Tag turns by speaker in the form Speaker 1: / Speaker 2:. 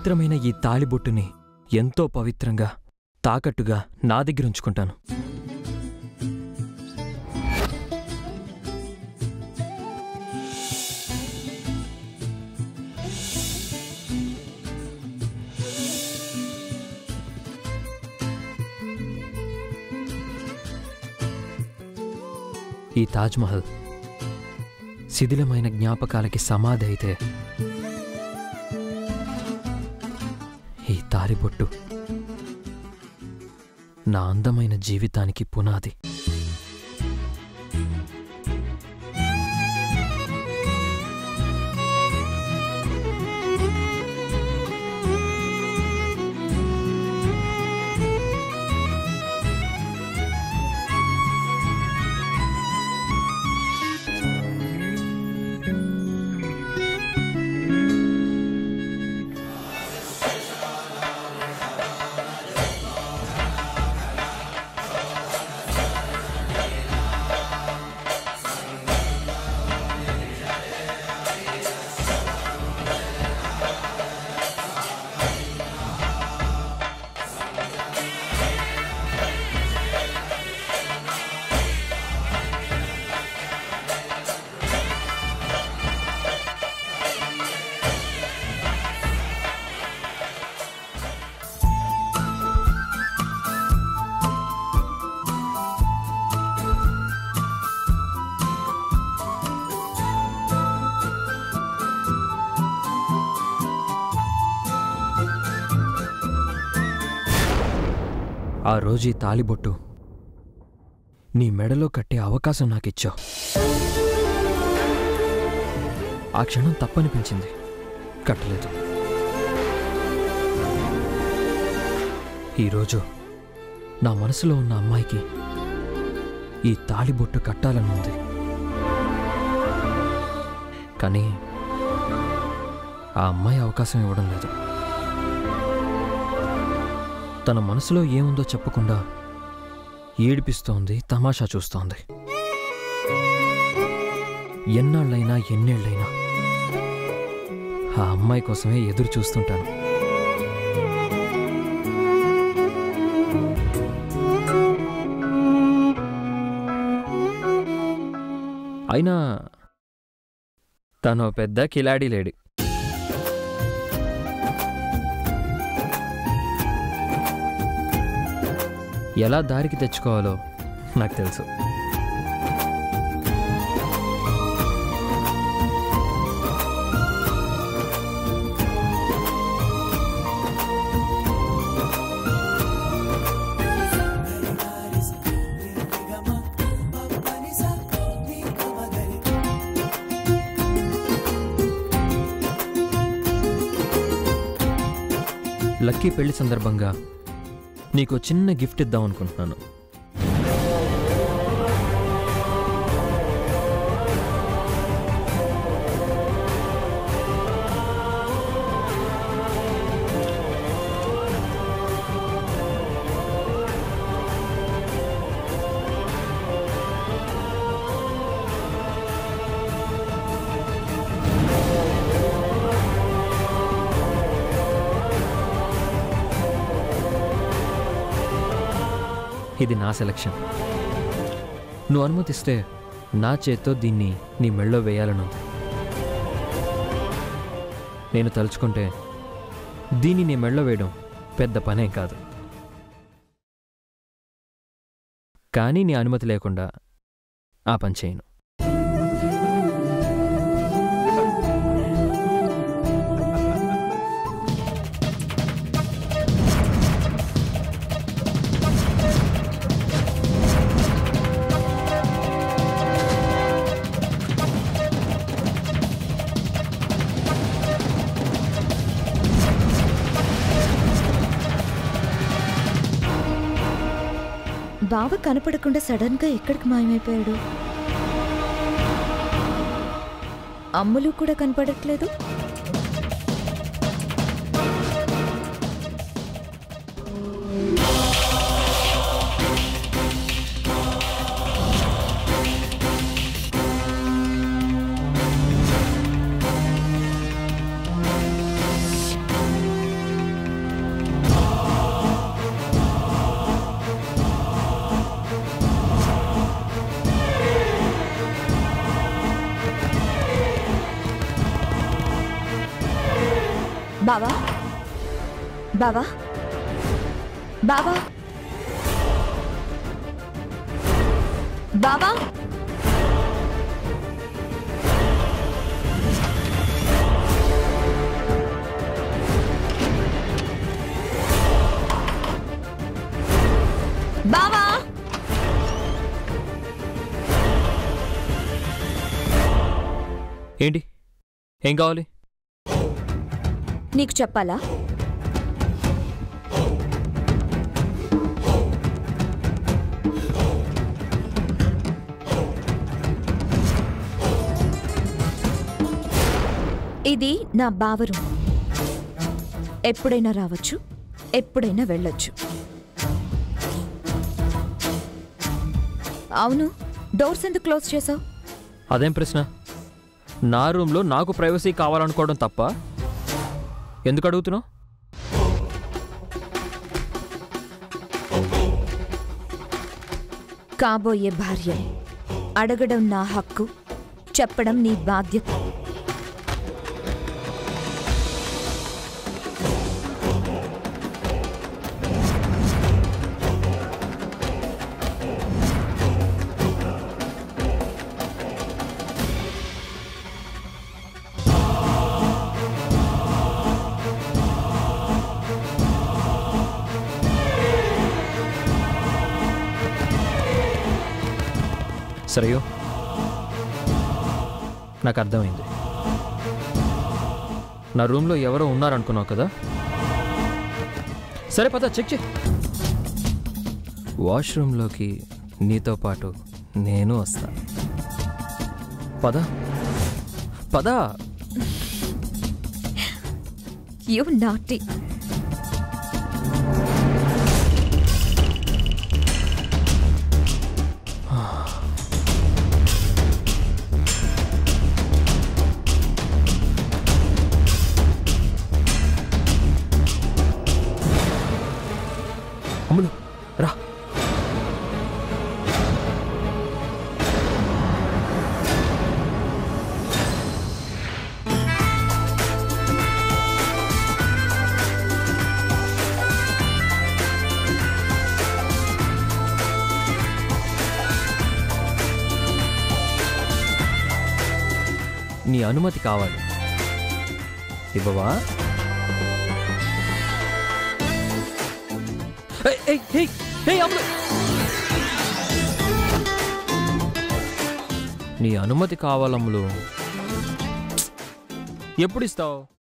Speaker 1: పవిత్రమైన ఈ తాళిబొట్టుని ఎంతో పవిత్రంగా తాకట్టుగా నా దగ్గర ఉంచుకుంటాను ఈ తాజ్మహల్ శిథిలమైన జ్ఞాపకాలకి సమాధి అయితే ఈ తారిబొట్టు నా అందమైన జీవితానికి పునాది ఆ రోజు ఈ తాలిబొట్టు నీ మెడలో కట్టే అవకాశం నాకిచ్చావు ఆ క్షణం తప్పనిపించింది కట్టలేదు ఈరోజు నా మనసులో ఉన్న అమ్మాయికి ఈ తాళిబొట్టు కట్టాలని ఉంది కానీ ఆ అమ్మాయి అవకాశం ఇవ్వడం లేదు తన మనసులో ఏముందో చెప్పకుండా ఏడిపిస్తోంది తమాషా చూస్తోంది ఎన్నాళ్ళైనా ఎన్నేళ్ళైనా ఆ అమ్మాయి కోసమే ఎదురు చూస్తుంటాను అయినా తను పెద్ద కిలాడీ లేడి ఎలా దారికి తెచ్చుకోవాలో నాకు తెలుసు లక్కీ పెళ్లి సందర్భంగా నీకు చిన్న గిఫ్ట్ ఇద్దాం అనుకుంటున్నాను ఇది నా సెలక్షన్ నువ్వు అనుమతిస్తే నా చేత్తో దీన్ని నీ మెళ్ళో వేయాలనుంది నేను తలుచుకుంటే దీన్ని నీ మెళ్ళో వేయడం పెద్ద పనేం కాదు కానీ నీ అనుమతి లేకుండా ఆ పని చేయను
Speaker 2: బావ కనపడకుండా సడన్ గా ఎక్కడికి మాయమైపోయాడు అమ్ములు కూడా కనపడట్లేదు బావా బావా బావా బావా బావా
Speaker 1: ఏంటి ఏం కావాలి
Speaker 2: నీకు చెప్పాలా ఇది నా బావరు ఎప్పుడైనా రావచ్చు ఎప్పుడైనా వెళ్ళొచ్చు అవును డోర్స్ ఎందుకు క్లోజ్ చేసావు
Speaker 1: అదేం ప్రశ్న నా రూమ్లో నాకు ప్రైవసీ కావాలనుకోవడం తప్ప ఎందుకు అడుగుతున్నావు
Speaker 2: కాబోయే భార్య అడగడం నా హక్కు చెప్పడం నీ బాధ్యత
Speaker 1: సరేయో నాకు అర్థమైంది నా రూమ్లో ఎవరో ఉన్నారనుకున్నావు కదా సరే పద చెక్ చే వాష్రూమ్లోకి నీతో పాటు నేను వస్తా పద పద
Speaker 2: యు నాటి
Speaker 1: అమ్ములు రా నీ అనుమతి కావాలి ఇవ్వవా ఏయ్, ఏయ్, ఏయ్, ఏయ్, అమ్ములు! నీ అనుమతి కావాలమ్ములు ఎప్పుడు ఇస్తావు